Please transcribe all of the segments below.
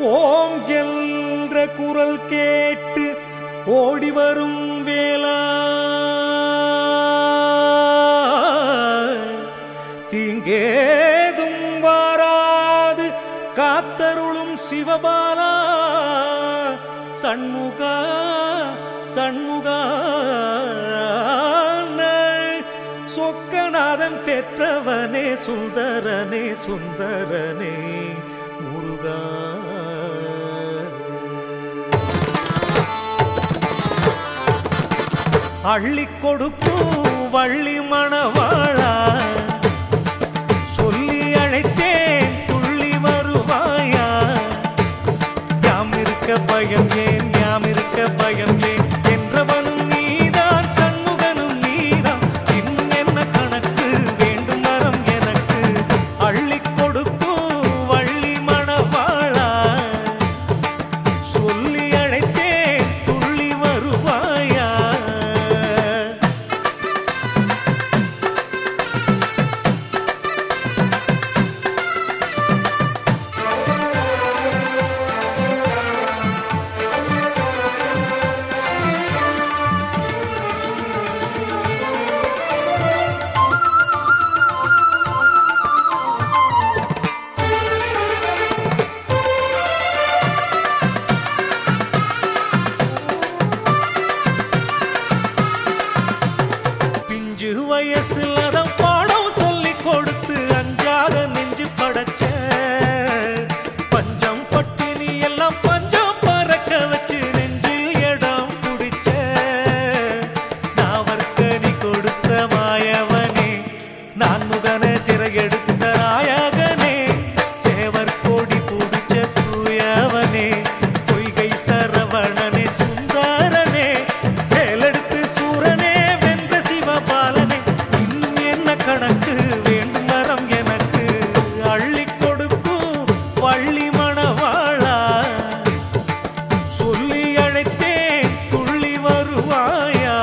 ஓம் என்ற குரல் கேட்டு ஓடி வரும் வேளா தீங்கேதும் வாராது காத்தருளும் சிவபாலா சண்முகா சண்முகா சொக்கநாதன் பெற்றவனே சுந்தரனே சுந்தரனே முருகா அள்ளிக் கொடுக்கும் வள்ளி மணவாளா சொல்லி அழைத்தேன் துள்ளி வருவாயா யாம் இருக்க பயம் ஏன் யாம் இருக்க பயம் ஏன் என்றவனும் நீதான் சண்முகனும் நீதான் இன்னும் என்ன கணக்கு வேண்டும் வரம் எனக்கு அள்ளிக் கொடுக்கும் வள்ளி மணவாளா சொல்லி அழைத்தேன் துள்ளி வருவாயா பிஞ்சு வயசுல தான் பாடம் சொல்லி கொடுத்து அஞ்சாத நெஞ்சு படைச்ச பஞ்சம் பட்டினி எல்லாம் பஞ்சம் பறக்க வச்சு நெஞ்சில் இடம் குடிச்ச நாவற்கனி கொடுத்த மாயவனே நான் முகன சிறையெடுத்த நாயகனே சேவர் கோடி பிடிச்ச தூயவனே பொய்கை சரவணனே சுந்தரனே வேலெடுத்து சூரனே வென்ற சிவபாலனே இன்னும் என்ன கணக்கு வேண்டும் வரம் எனக்கு அள்ளிக் கொடுக்கும் வள்ளி மணவாளா சொல்லி அழைத்தேன் துள்ளி வருவாயா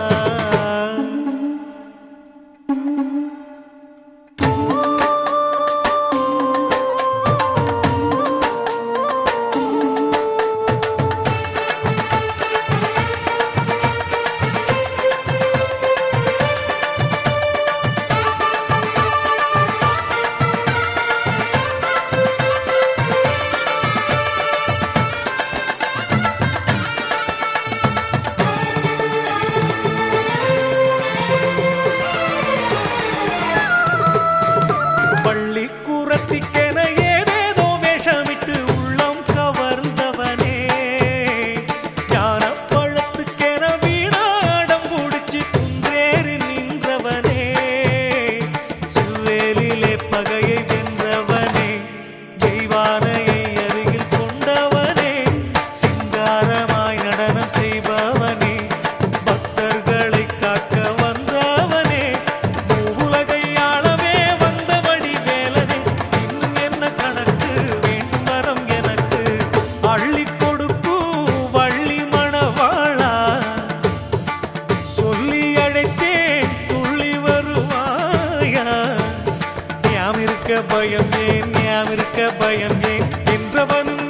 பள்ளி கூறத்திக்கென ஏதேதோ வேஷமிட்டு உள்ளம் கவர்ந்தவனே ஞான பழத்துக்கென வீணாடம் முடிச்சு குன்றேறி நின்றவனே சில்வேலிலே பகையை வென்றவனே தெய்வானையை அருகில் கொண்டவனே சிங்காரமாய் நடனம் செய்பவனே பக்தர்களை காக்க வந்தவனே உலகை ஆளவே வந்தபடி வேலனே இன்னும் என்ன கணக்கு வேண்டும் வரம் எனக்கு அள்ளிக் கொடுக்கும் வள்ளி மணவாளா சொல்லி அழைத்தேன் துள்ளி வருவாயா ஞாம் இருக்க பயம் ஏன் ஞாம் இருக்க பயம் ஏன் என்றவனும்